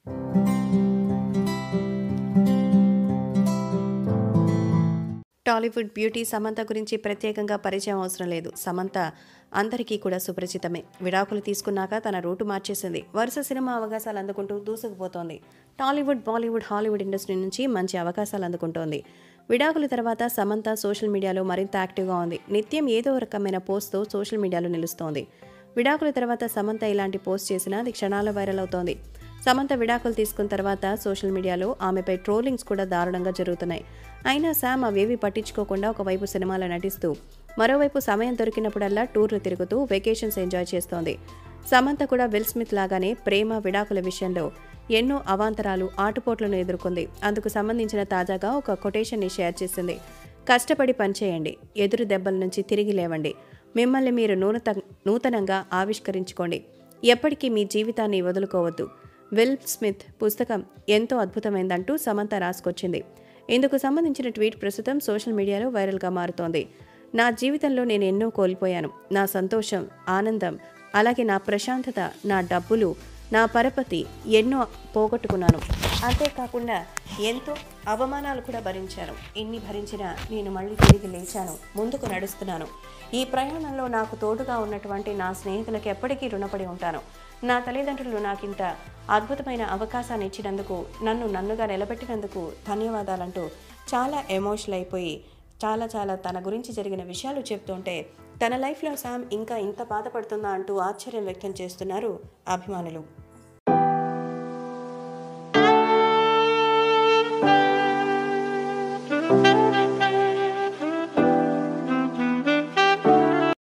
Tollywood beauty Samantha గురించి ప్రత్యేకంగా పరిచయం అవసరం లేదు సమంత అందరికీ కూడా సుపరిచితమే విడాకులు తీసుకున్నాక తన రూటు మార్చేసింది వరుస సినిమా అవకాశాలు అందుకుంటూ దూసుకుపోతోంది టాలీవుడ్ బాలీవుడ్ హాలీవుడ్ ఇండస్ట్రీ నుంచి మంచి అవకాశాలు అందుకుంటోంది విడాకుల తర్వాత సమంత సోషల్ మీడియాలో మరింత యాక్టివ్గా ఉంది నిత్యం ఏదో రకమైన పోస్ట్తో సోషల్ మీడియాలో నిలుస్తోంది విడాకుల తర్వాత సమంత ఇలాంటి పోస్ట్ చేసినా అది క్షణాల వైరల్ అవుతోంది సమంత విడాకులు తీసుకున్న తర్వాత సోషల్ మీడియాలో ఆమెపై ట్రోలింగ్స్ కూడా దారుణంగా జరుగుతున్నాయి అయినా శామ్ అవేవి పట్టించుకోకుండా ఒకవైపు సినిమాలో నటిస్తూ మరోవైపు సమయం దొరికినప్పుడల్లా టూర్లు తిరుగుతూ వెకేషన్స్ ఎంజాయ్ చేస్తోంది సమంత కూడా విల్ స్మిత్ లాగానే ప్రేమ విడాకుల విషయంలో ఎన్నో అవాంతరాలు ఆటుపోట్లను ఎదుర్కొంది అందుకు సంబంధించిన తాజాగా ఒక కొటేషన్ని షేర్ చేసింది కష్టపడి పనిచేయండి ఎదురు దెబ్బల నుంచి తిరిగి లేవండి మిమ్మల్ని మీరు నూనత నూతనంగా ఆవిష్కరించుకోండి ఎప్పటికీ మీ జీవితాన్ని వదులుకోవద్దు విల్ స్మిత్ పుస్తకం ఎంతో అద్భుతమైందంటూ సమంత రాసుకొచ్చింది ఇందుకు సంబంధించిన ట్వీట్ ప్రస్తుతం సోషల్ మీడియాలో వైరల్గా మారుతోంది నా జీవితంలో నేను ఎన్నో కోల్పోయాను నా సంతోషం ఆనందం అలాగే నా ప్రశాంతత నా డబ్బులు నా పరపతి ఎన్నో పోగొట్టుకున్నాను అంతేకాకుండా ఎంతో అవమానాలు కూడా భరించాను ఇన్ని భరించినా నేను మళ్ళీ తిరిగి లేచాను ముందుకు నడుస్తున్నాను ఈ ప్రయాణంలో నాకు తోడుగా ఉన్నటువంటి నా స్నేహితులకు ఎప్పటికీ రుణపడి ఉంటాను నా తల్లిదండ్రులు నాకింత అద్భుతమైన అవకాశాన్ని ఇచ్చినందుకు నన్ను నన్నుగా నిలబెట్టినందుకు ధన్యవాదాలంటూ చాలా ఎమోషనల్ అయిపోయి చాలా చాలా తన గురించి జరిగిన విషయాలు చెప్తుంటే తన లైఫ్లో శామ్ ఇంకా ఇంత బాధపడుతుందా అంటూ ఆశ్చర్యం వ్యక్తం చేస్తున్నారు అభిమానులు